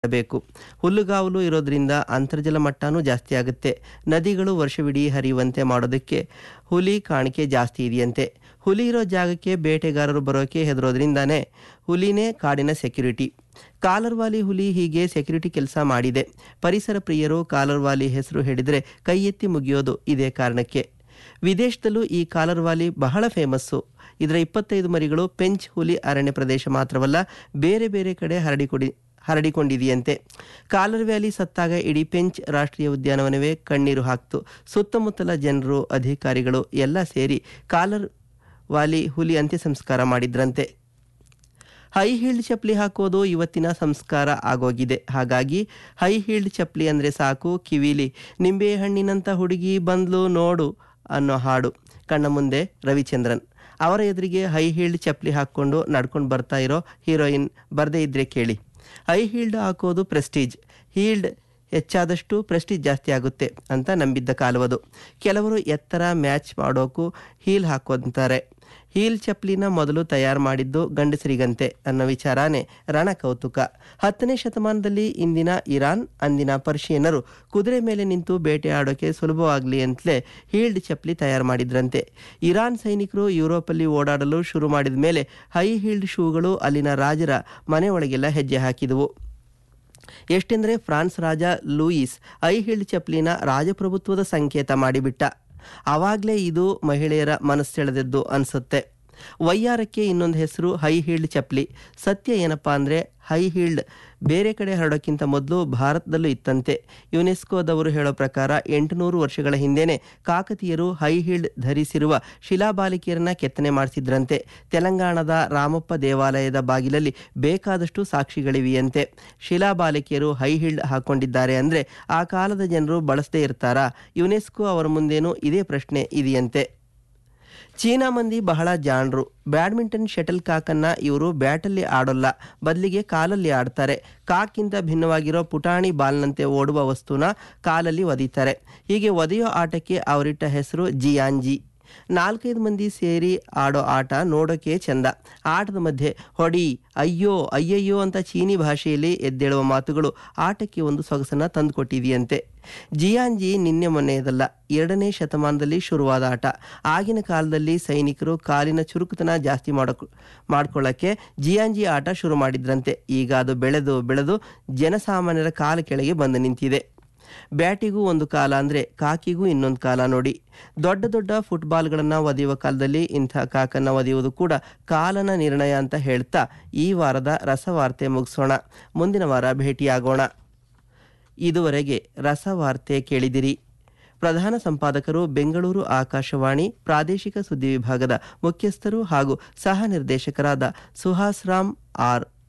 ಬೇಕು ಹುಲ್ಲುಗಾವಲು ಇರೋದ್ರಿಂದ ಅಂತರ್ಜಲ ಮಟ್ಟನೂ ಜಾಸ್ತಿ ಆಗುತ್ತೆ ನದಿಗಳು ವರ್ಷವಿಡೀ ಹರಿಯುವಂತೆ ಮಾಡೋದಕ್ಕೆ ಹುಲಿ ಕಾಣಿಕೆ ಜಾಸ್ತಿ ಇದೆಯಂತೆ ಹುಲಿ ಇರೋ ಜಾಗಕ್ಕೆ ಬೇಟೆಗಾರರು ಬರೋಕೆ ಹೆದರೋದ್ರಿಂದಾನೇ ಹುಲಿನೇ ಕಾಡಿನ ಸೆಕ್ಯುರಿಟಿ ಕಾಲರ್ವಾಲಿ ಹುಲಿ ಹೀಗೆ ಸೆಕ್ಯುರಿಟಿ ಕೆಲಸ ಮಾಡಿದೆ ಪರಿಸರ ಪ್ರಿಯರು ಕಾಲರ್ವಾಲಿ ಹೆಸರು ಹೇಳಿದರೆ ಕೈ ಎತ್ತಿ ಮುಗಿಯೋದು ಇದೇ ಕಾರಣಕ್ಕೆ ವಿದೇಶದಲ್ಲೂ ಈ ಕಾಲರ್ವಾಲಿ ಬಹಳ ಫೇಮಸ್ಸು ಇದರ ಇಪ್ಪತ್ತೈದು ಮರಿಗಳು ಪೆಂಚ್ ಹುಲಿ ಅರಣ್ಯ ಪ್ರದೇಶ ಮಾತ್ರವಲ್ಲ ಬೇರೆ ಬೇರೆ ಕಡೆ ಹರಡಿಕೊಡಿ ಹರಡಿಕೊಂಡಿದೆಯಂತೆ ಕಾಲರ್ ವ್ಯಾಲಿ ಸತ್ತಾಗ ಇಡೀ ಪೆಂಚ್ ರಾಷ್ಟ್ರೀಯ ಉದ್ಯಾನವನವೇ ಕಣ್ಣೀರು ಹಾಕ್ತು ಸುತ್ತಮುತ್ತಲ ಜನರು ಅಧಿಕಾರಿಗಳು ಎಲ್ಲ ಸೇರಿ ಕಾಲರ್ ವಾಲಿ ಹುಲಿ ಅಂತ್ಯ ಸಂಸ್ಕಾರ ಮಾಡಿದ್ರಂತೆ ಹೈ ಹೀಲ್ಡ್ ಚಪ್ಪಲಿ ಹಾಕೋದು ಇವತ್ತಿನ ಸಂಸ್ಕಾರ ಆಗೋಗಿದೆ ಹಾಗಾಗಿ ಹೈ ಹೀಲ್ಡ್ ಚಪ್ಪಲಿ ಅಂದರೆ ಸಾಕು ಕಿವಿಲಿ ನಿಂಬೆ ಹಣ್ಣಿನಂಥ ಹುಡುಗಿ ಬಂದ್ಲು ನೋಡು ಅನ್ನೋ ಹಾಡು ಕಣ್ಣ ಮುಂದೆ ರವಿಚಂದ್ರನ್ ಅವರ ಎದುರಿಗೆ ಹೈ ಹೀಲ್ಡ್ ಚಪ್ಪಲಿ ಹಾಕ್ಕೊಂಡು ನಡ್ಕೊಂಡು ಬರ್ತಾ ಇರೋ ಹೀರೋಯಿನ್ ಬರದೇ ಇದ್ರೆ ಕೇಳಿ ಹೈ ಹೀಲ್ಡ್ ಹಾಕೋದು ಪ್ರೆಸ್ಟೀಜ್ ಹೀಲ್ಡ್ ಹೆಚ್ಚಾದಷ್ಟು ಪ್ರೆಸ್ಟೀಜ್ ಜಾಸ್ತಿ ಆಗುತ್ತೆ ಅಂತ ನಂಬಿದ್ದ ಕಾಲವದು ಕೆಲವರು ಎತ್ತರ ಮ್ಯಾಚ್ ಮಾಡೋಕ್ಕೂ ಹೀಲ್ ಹಾಕೋಂತಾರೆ ಹೀಲ್ ಚಪ್ಪಲಿನ ಮೊದಲು ತಯಾರು ಮಾಡಿದ್ದು ಗಂಡಸರಿಗಂತೆ ಅನ್ನೋ ವಿಚಾರನೇ ರಣ ಕೌತುಕ ಹತ್ತನೇ ಶತಮಾನದಲ್ಲಿ ಇಂದಿನ ಇರಾನ್ ಅಂದಿನ ಪರ್ಷಿಯನ್ನರು ಕುದುರೆ ಮೇಲೆ ನಿಂತು ಬೇಟೆ ಆಡೋಕೆ ಸುಲಭವಾಗಲಿ ಅಂತಲೇ ಹೀಲ್ಡ್ ಚಪ್ಪಲಿ ತಯಾರು ಮಾಡಿದ್ರಂತೆ ಇರಾನ್ ಸೈನಿಕರು ಯುರೋಪಲ್ಲಿ ಓಡಾಡಲು ಶುರು ಮಾಡಿದ ಮೇಲೆ ಹೈ ಹೀಲ್ಡ್ ಶೂಗಳು ಅಲ್ಲಿನ ರಾಜರ ಮನೆ ಒಳಗೆಲ್ಲ ಹೆಜ್ಜೆ ಹಾಕಿದವು ಎಷ್ಟೆಂದರೆ ಫ್ರಾನ್ಸ್ ರಾಜ ಲೂಯಿಸ್ ಐ ಹೀಲ್ಡ್ ಚಪ್ಪಲಿನ ರಾಜಪ್ರಭುತ್ವದ ಸಂಕೇತ ಮಾಡಿಬಿಟ್ಟ ಆವಾಗಲೇ ಇದು ಮಹಿಳೆಯರ ಮನಸ್ಸೆಳೆದದ್ದು ಅನಿಸುತ್ತೆ ವಯ್ಯಾರಕ್ಕೆ ಇನ್ನೊಂದು ಹೆಸರು ಹೈ ಹೀಲ್ಡ್ ಚಪ್ಪಲಿ ಸತ್ಯ ಏನಪ್ಪಾ ಅಂದರೆ ಹೈ ಹೀಲ್ಡ್ ಬೇರೆ ಕಡೆ ಹರಡೋಕ್ಕಿಂತ ಮೊದಲು ಭಾರತದಲ್ಲೂ ಇತ್ತಂತೆ ಯುನೆಸ್ಕೋದವರು ಹೇಳೋ ಪ್ರಕಾರ ಎಂಟುನೂರು ವರ್ಷಗಳ ಹಿಂದೆನೆ ಕಾಕತೀಯರು ಹೈ ಹೀಲ್ಡ್ ಧರಿಸಿರುವ ಶಿಲಾಬಾಲಿಕೆಯರನ್ನ ಕೆತ್ತನೆ ಮಾಡಿಸಿದ್ರಂತೆ ತೆಲಂಗಾಣದ ರಾಮಪ್ಪ ದೇವಾಲಯದ ಬಾಗಿಲಲ್ಲಿ ಬೇಕಾದಷ್ಟು ಸಾಕ್ಷಿಗಳಿವೆಯಂತೆ ಶಿಲಾಬಾಲಿಕೆಯರು ಹೈ ಹೀಲ್ಡ್ ಹಾಕೊಂಡಿದ್ದಾರೆ ಅಂದರೆ ಆ ಕಾಲದ ಜನರು ಬಳಸದೇ ಇರ್ತಾರಾ ಯುನೆಸ್ಕೋ ಅವರ ಮುಂದೇನೂ ಇದೇ ಪ್ರಶ್ನೆ ಇದೆಯಂತೆ ಚೀನಾ ಮಂದಿ ಬಹಳ ಜಾಣರು ಬ್ಯಾಡ್ಮಿಂಟನ್ ಶಟಲ್ ಕಾಕನ್ನ ಇವರು ಬ್ಯಾಟಲ್ಲಿ ಆಡೋಲ್ಲ ಬದಲಿಗೆ ಕಾಲಲ್ಲಿ ಆಡ್ತಾರೆ ಕಾಕ್ಕಿಂತ ಭಿನ್ನವಾಗಿರೋ ಪುಟಾಣಿ ಬಾಲ್ನಂತೆ ಓಡುವ ವಸ್ತುನ ಕಾಲಲ್ಲಿ ಒದೀತಾರೆ ಹೀಗೆ ಒದೆಯೋ ಆಟಕ್ಕೆ ಅವರಿಟ್ಟ ಹೆಸರು ಜಿಯಾನ್ಜಿ ನಾಲ್ಕೈದು ಮಂದಿ ಸೇರಿ ಆಡೋ ಆಟ ನೋಡೋಕೆ ಚಂದ ಆಟದ ಮಧ್ಯೆ ಹೊಡಿ ಅಯ್ಯೋ ಅಯ್ಯಯ್ಯೋ ಅಂತ ಚೀನಿ ಭಾಷೆಯಲ್ಲಿ ಎದ್ದೇಳುವ ಮಾತುಗಳು ಆಟಕ್ಕೆ ಒಂದು ಸೊಗಸನ್ನ ತಂದುಕೊಟ್ಟಿದೆಯಂತೆ ಜಿಯಾನ್ಜಿ ನಿನ್ನೆ ಮೊನ್ನೆಯದಲ್ಲ ಎರಡನೇ ಶತಮಾನದಲ್ಲಿ ಶುರುವಾದ ಆಟ ಆಗಿನ ಕಾಲದಲ್ಲಿ ಸೈನಿಕರು ಕಾಲಿನ ಚುರುಕುತನ ಜಾಸ್ತಿ ಮಾಡೋ ಮಾಡ್ಕೊಳ್ಳೋಕ್ಕೆ ಜಿಯಾನ್ಜಿ ಆಟ ಶುರು ಮಾಡಿದ್ರಂತೆ ಈಗ ಅದು ಬೆಳೆದು ಬೆಳೆದು ಜನಸಾಮಾನ್ಯರ ಕಾಲ ಕೆಳಗೆ ಬಂದು ನಿಂತಿದೆ ಬ್ಯಾಟಿಗೂ ಒಂದು ಕಾಲ ಅಂದರೆ ಕಾಕಿಗೂ ಇನ್ನೊಂದು ಕಾಲ ನೋಡಿ ದೊಡ್ಡ ದೊಡ್ಡ ಫುಟ್ಬಾಲ್ಗಳನ್ನು ಒದೆಯುವ ಕಾಲದಲ್ಲಿ ಇಂಥ ಕಾಕನ್ನು ಒದೆಯುವುದು ಕೂಡ ಕಾಲನ ನಿರ್ಣಯ ಅಂತ ಹೇಳ್ತಾ ಈ ವಾರದ ರಸವಾರ್ತೆ ಮುಗಿಸೋಣ ಮುಂದಿನ ವಾರ ಭೇಟಿಯಾಗೋಣ ಇದುವರೆಗೆ ರಸವಾರ್ತೆ ಕೇಳಿದಿರಿ ಪ್ರಧಾನ ಸಂಪಾದಕರು ಬೆಂಗಳೂರು ಆಕಾಶವಾಣಿ ಪ್ರಾದೇಶಿಕ ಸುದ್ದಿ ವಿಭಾಗದ ಮುಖ್ಯಸ್ಥರು ಹಾಗೂ ಸಹ ನಿರ್ದೇಶಕರಾದ ಸುಹಾಸ್ ರಾಮ್ ಆರ್